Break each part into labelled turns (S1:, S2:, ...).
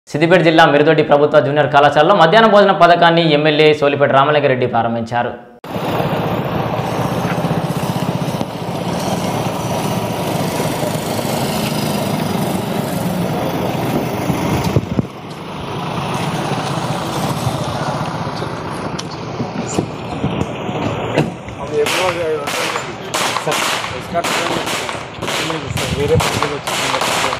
S1: సిద్దిపేట జిల్లా మిరుదొడ్డి ప్రభుత్వ జూనియర్ కళాశాలలో మధ్యాహ్న భోజన పథకాన్ని ఎమ్మెల్యే సోలిపేట రామలింగారెడ్డి ప్రారంభించారు
S2: వేరే పనులు వచ్చింది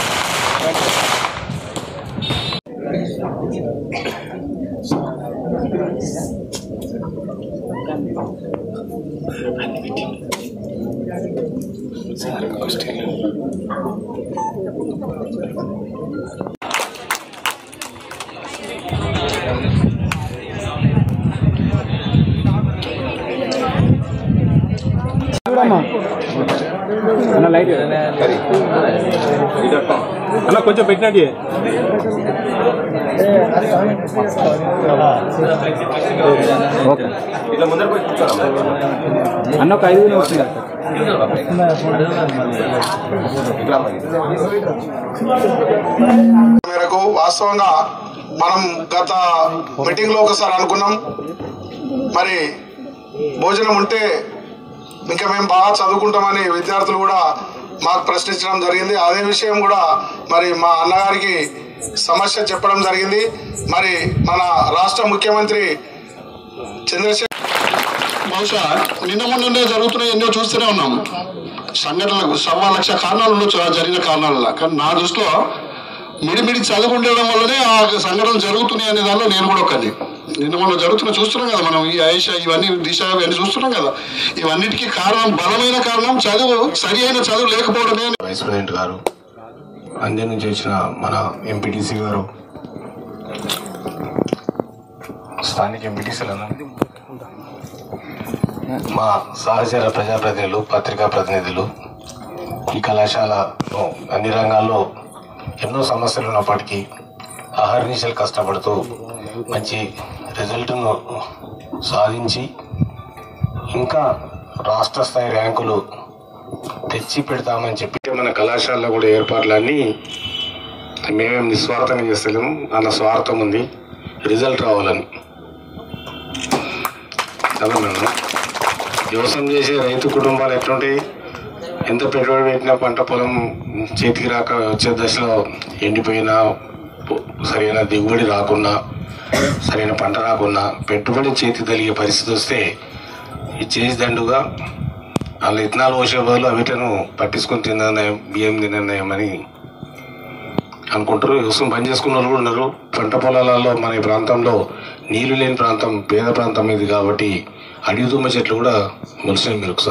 S2: అన్న లైట్ అన్న కొంచెం పెట్టినట్టు ఓకే అన్న ఒక ఐదు వేలు వస్తుంది
S3: మేరకు వాస్తవంగా మనం గత మీటింగ్ లో ఒకసారి అనుకున్నాం మరి భోజనం ఉంటే ఇంకా మేము బాగా చదువుకుంటామని విద్యార్థులు కూడా మాకు ప్రశ్నించడం జరిగింది అదే విషయం కూడా మరి మా అన్నగారికి సమస్య చెప్పడం జరిగింది మరి మన రాష్ట్ర ముఖ్యమంత్రి చంద్రశేఖర్ బహుశా నిన్న మొన్ననే జరుగుతున్నాయి ఎన్నో చూస్తూనే ఉన్నాం సంఘటనలకు సవా లక్ష కారణాలు ఉండొచ్చు ఆ జరిగిన కారణాల కానీ నా దృష్టిలో మిడిమిడి చదువు ఉండడం వల్లనే ఆ సంఘటనలు జరుగుతున్నాయి అనే దానిలో నేను కూడా ఒకటి నిన్న మొన్న జరుగుతున్న చూస్తున్నాం కదా మనం ఈ ఆయుష ఇవన్నీ దిశ ఇవన్నీ చూస్తున్నాం కదా ఇవన్నిటికీ కారణం బలమైన కారణం చదువు సరి అయిన చదువు లేకపోవడమే
S4: వైస్ ప్రెసిడెంట్ గారు అంజన్ నుంచి వచ్చిన మన ఎంపీటీసీ గారు స్థానిక ఎంపీటీసీలను మా సహచర ప్రజాప్రతినిధులు పత్రికా ప్రతినిధులు ఈ కళాశాలలో అన్ని రంగాల్లో ఎన్నో సమస్యలు ఉన్నప్పటికీ అహర్నిశలు కష్టపడుతూ మంచి రిజల్ట్ను సాధించి ఇంకా రాష్ట్ర స్థాయి ర్యాంకులు తెచ్చి పెడతామని చెప్పి మన కళాశాలలో కూడా ఏర్పాట్లన్నీ మేమేం నిస్వార్థంగా చేస్తలేము అన్న స్వార్థం ఉంది రిజల్ట్ రావాలని కదా మేడం వ్యవసాయం చేసే రైతు కుటుంబాలు ఎట్లుంటాయి ఎంత పెట్టుబడి పెట్టినా పంట పొలం చేతికి రాక వచ్చే దశలో ఎండిపోయినా పొ- సరైన దిగుబడి రాకున్నా సరైన పంట రాకున్నా పెట్టుబడి చేతికి తగిలే పరిస్థితి వస్తే ఇది చేసి దండుగా వాళ్ళు ఇత్తనాలు పోసే బదులు అవిటను పట్టించుకొని తిన్నాయి బియ్యం తిన్నాయమని అనుకుంటారు వ్యవసాయం బంద్ చేసుకున్న వాళ్ళు కూడా ఉన్నారు పంట పొలాలలో మన ఈ ప్రాంతంలో నీళ్లు లేని ప్రాంతం పేద ప్రాంతం ఇది కాబట్టి అడవి తుమ్మ చెట్లు కూడా మొలిసినాయి మీరు ఒకసారి